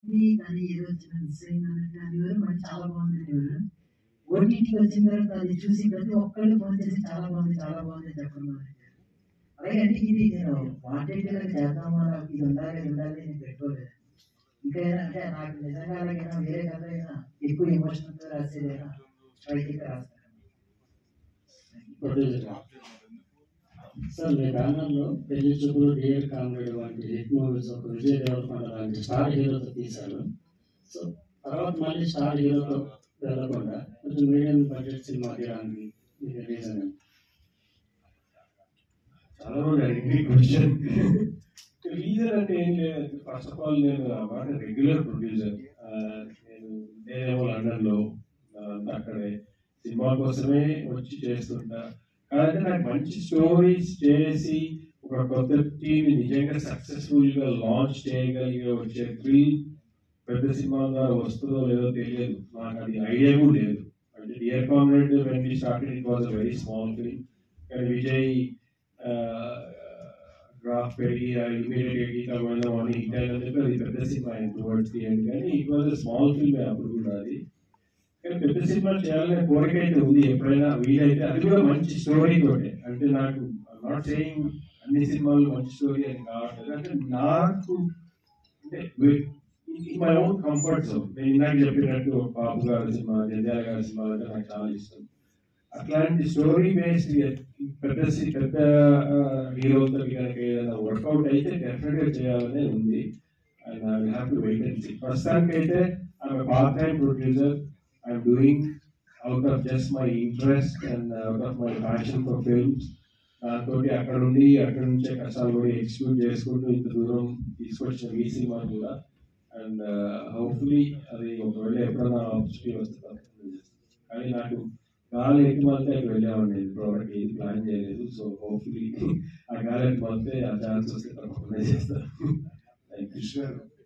ఇది కానీ ఏదో వచ్చిన మిస్ అయిందన్నట్టు అనేవారు మరి చాలా బాగుంది అనేవారు ఓటీటీకి వచ్చిన తర్వాత అది చూసి ప్రతి ఒక్కళ్ళు ఫోన్ చేసి చాలా బాగుంది చాలా బాగుంది చెప్పడం అనేవారు. అలాగే అంటే ఇది నేను క్వాంటిటీలో చేద్దామా నాకు ఇది ఉండాలి ఇది ఉండాలి అని పెట్టుకోలేదు ఇంకా ఏదైనా అంటే నాకు నిజంగా అలాగైనా వేరే కథ అయినా ఎక్కువ ఎమోషనల్తో రాసేదైనా స్ట్రైక్ రాస్తాను ప్రొడ్యూసర్ సార్ మీ బ్యానర్లో పెళ్లి చూపులు డియర్ కామ్రేడ్ వంటి హిట్ మూవీస్ ఒక విజయ్ దేవరకొండ లాంటి స్టార్ హీరోతో తీశారు సో తర్వాత మళ్ళీ స్టార్ హీరోతో వెళ్ళకుండా కొంచెం మీడియం బడ్జెట్ సినిమా తీయడానికి మీకు రీజన్ ఏంటి? చాలా మంది అడిగింది క్వశ్చన్ రీజన్ అంటే ఏం లేదు ఫస్ట్ ఆఫ్ ఆల్ నేను వాట్ రెగ్యులర్ ప్రొడ్యూసర్ నేను నేనేమో లండన్లో అక్కడే సినిమా కోసమే వచ్చి చేస్తుంటా కాదంటే నాకు మంచి స్టోరీస్ చేసి ఒక కొత్త టీమ్ నిజంగా సక్సెస్ఫుల్ గా లాంచ్ చేయగలిగే వచ్చే థ్రిల్ పెద్ద సినిమా ద్వారా వస్తుందో లేదో తెలియదు నాకు అది ఐడియా కూడా లేదు అంటే Dear Comrade when we started it was a very small film కానీ విజయ్ గ్రాఫ్ పెరిగి ఇమీడియట్ గీతా వెళ్ళడం అని ఇంకా అని చెప్పి అది పెద్ద సినిమా అయింది టువర్డ్స్ ది ఎండ్ కానీ ఇట్ వాజ్ స్మాల్ ఫిల్మ్ అప్పుడు కూడా అది కానీ పెద్ద సినిమా చేయాలనే కోరిక అయితే ఉంది ఎప్పుడైనా వీలైతే అది కూడా మంచి స్టోరీ తోటే అంటే నాకు నాట్ సేయింగ్ అన్ని సినిమాలు మంచి స్టోరీ అని కావట్లేదు అంటే నాకు అంటే మై ఓన్ కంఫర్ట్ జోన్ నేను ఇందాక చెప్పినట్టు బాబు గారి సినిమా జంధ్యాల గారి సినిమా అంటే నాకు చాలా ఇష్టం అట్లాంటి స్టోరీ బేస్డ్ పెద్ద సి- పెద్ద హీరోతో కనుక ఏదైనా వర్కౌట్ అయితే డెఫినెట్ గా చేయాలనే ఉంది and I will have to wait and see ప్రస్తుతానికి అయితే I'm part time producer I'm doing out of just my interest and out of my passion for films దాంతో అక్కడ నుండి అక్కడ నుంచే కష్టాలు కూడా ఎక్స్క్యూట్ చేసుకుంటూ ఇంత దూరం తీసుకొచ్చిన ఈ సినిమా కూడా అండ్ హోప్ఫుల్లీ అది ఒకవేళ ఎప్పుడైనా ఆపర్చునిటీ వస్తే తప్పకుండా చేస్తాను. కానీ నాకు గాలి ఎక్కి మాత్రం అక్కడ వెళ్ళామండి ప్రోడక్ట్ ఏది ప్లాన్ చేయలేదు సో హోప్ఫుల్లీ ఆ గాలి ఎక్కి మాత్రం ఆ ఛాన్స్ వస్తే తప్పకుండా చేస్తాను థ్యాంక్ యూ కృష్ణ గారు